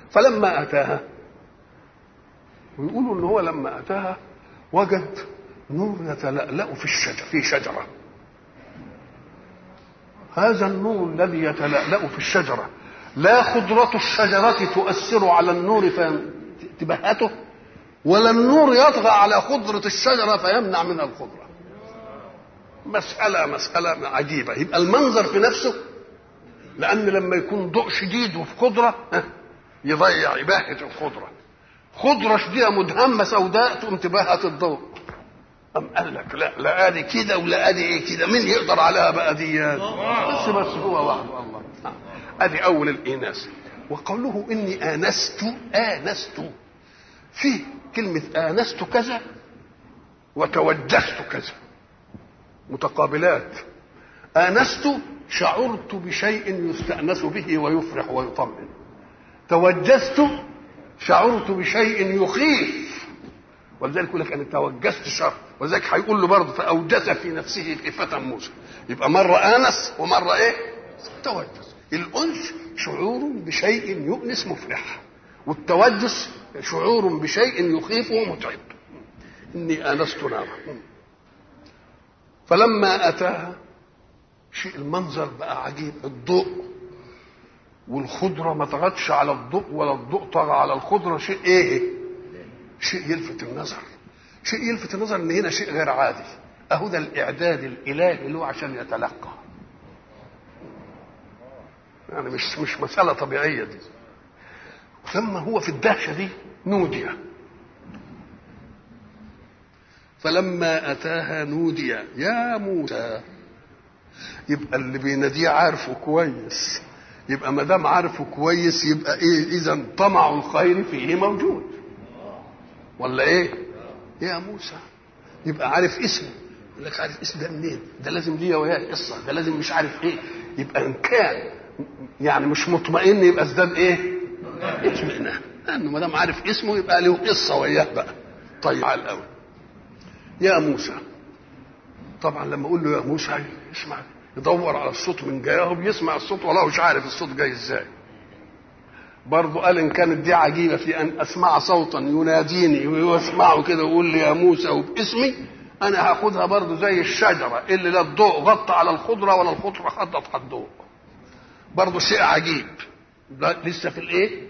فلما اتاها ويقولوا ان هو لما اتاها وجد نور يتلألأ في الشجر في شجره هذا النور الذي يتلألأ في الشجره لا خضرة الشجرة تؤثر على النور فتبهته ولا النور يطغى على خضرة الشجرة فيمنع من الخضرة مسألة مسألة عجيبة يبقى المنظر في نفسه لأن لما يكون ضوء شديد وفي خضرة يضيع يبهت الخضرة خضرة شديدة مدهمة سوداء تقوم تبهت الضوء أم قال لك لا لا ادي كده ولا ادي ايه كده مين يقدر عليها بقى دي بس بس هو وحده الله ادي اول الاناث وقوله اني انست انست في كلمه انست كذا وتوجست كذا متقابلات انست شعرت بشيء يستانس به ويفرح ويطمئن توجست شعرت بشيء يخيف ولذلك يقول لك انا توجست شر ولذلك هيقول له برضه فاوجس في نفسه خيفه موسى يبقى مره انس ومره ايه توجس الانس شعور بشيء يؤنس مفرح والتوجس شعور بشيء يخيف ومتعب اني انست نارا فلما اتاها شيء المنظر بقى عجيب الضوء والخضرة ما طغتش على الضوء ولا الضوء طغى على الخضرة شيء ايه شيء يلفت النظر شيء يلفت النظر ان هنا شيء غير عادي اهو ده الاعداد الالهي له عشان يتلقى يعني مش مش مسألة طبيعية دي ثم هو في الدهشة دي نودي فلما أتاها نودي يا موسى يبقى اللي بيناديه عارفه كويس يبقى ما دام عارفه كويس يبقى ايه اذا طمع الخير فيه موجود ولا ايه يا موسى يبقى عارف اسمه يقول لك عارف اسم ده منين ده لازم ليا وياه قصه ده لازم مش عارف ايه يبقى ان كان يعني مش مطمئن يبقى ازداد ايه اطمئنان لانه ما دام عارف اسمه يبقى له قصه وياه بقى طيب على الاول يا موسى طبعا لما اقول له يا موسى يسمع يدور على الصوت من جايه بيسمع الصوت ولا مش عارف الصوت جاي ازاي برضه قال ان كانت دي عجيبه في ان اسمع صوتا يناديني ويسمعه كده ويقول لي يا موسى وباسمي انا هاخدها برضه زي الشجره اللي لا الضوء غطى على الخضره ولا الخضره خطت على الضوء برضه شيء عجيب لسه في الايه